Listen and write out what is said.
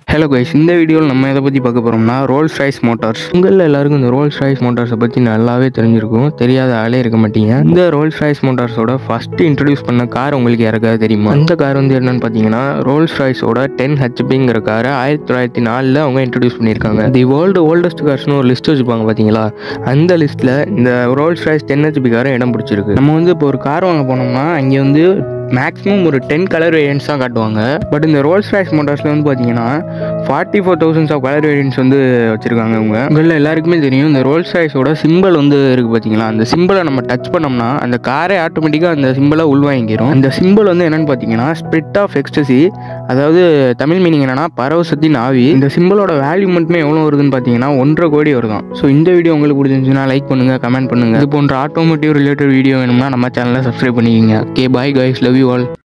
hello guys இந்த வீடியோவில் நம்ம எதை பற்றி பார்க்க போகிறோம்னா ரோல்ஸ் ரைஸ் மோட்டார்ஸ் உங்களில் எல்லாருக்கும் இந்த ரோல்ஸ் ரைஸ் மோட்டார்ஸை பற்றி நல்லாவே தெரிஞ்சிருக்கும் தெரியாத ஆளே இருக்க மாட்டீங்க இந்த ரோல்ஸ் ரைஸ் மோட்டார்ஸோட ஃபஸ்ட்டு இன்ட்ரடியூஸ் பண்ண கார் உங்களுக்கு யாருக்காவது தெரியுமா அந்த கார் வந்து என்னன்னு பார்த்தீங்கன்னா ரோல்ஸ் ரைஸோட டென் ஹெச்பிங்கிற காரை ஆயிரத்தி தொள்ளாயிரத்தி நாலில் அவங்க இன்ட்ரடியூஸ் பண்ணியிருக்காங்க தி வேர்ல்டு ஓல்டஸ்ட் கார்ஸ்னு ஒரு லிஸ்ட் வச்சுப்பாங்க பார்த்தீங்களா அந்த லிஸ்ட்டில் இந்த ரோல்ஸ் ரைஸ் டென் ஹெச்பி காரை இடம் பிடிச்சிருக்கு நம்ம வந்து இப்போ ஒரு கார் வாங்க போனோம்னா அங்கே வந்து மேக்ஸிமம் ஒரு டென் கலர் வேரியன்ஸ் தான் காட்டுவாங்க பட் இந்த ரோல்ஸ் ரைஸ் மோட்டார்ஸில் வந்து பார்த்தீங்கன்னா forty four thousands of colour variants வந்து வச்சுருக்காங்க இவங்க உங்களில் எல்லாருக்குமே தெரியும் இந்த ரோல்ஸ் ரைஸோட சிம்பிள் வந்து இருக்குது பார்த்தீங்களா அந்த சிம்பிளை நம்ம டச் பண்ணோம்னா அந்த காரே ஆட்டோமேட்டிக்காக அந்த சிம்பிளை உள்வாங்கிரும் அந்த சிம்பிள் வந்து என்னென்னு பார்த்தீங்கன்னா ஸ்பிரிட் ஆஃப் எக்ஸ்டசி அதாவது தமிழ் மீனிங் என்னன்னா பரவசத்தின் ஆவி இந்த சிம்பிளோட வேல்யூ மட்டுமே எவ்வளோ வருதுன்னு பார்த்தீங்கன்னா ஒன்றரை கோடி வருதான் ஸோ இந்த வீடியோ உங்களுக்கு பிடிச்சிருந்துச்சுன்னா லைக் பண்ணுங்கள் கமெண்ட் பண்ணுங்கள் இது போன்ற ஆட்டோமோட்டிவ் ரிலேட்டட் வீடியோ வேணும்னா நம்ம சேனலை சப்ஸ்கிரைப் பண்ணிக்கோங்க okay bye guys love you all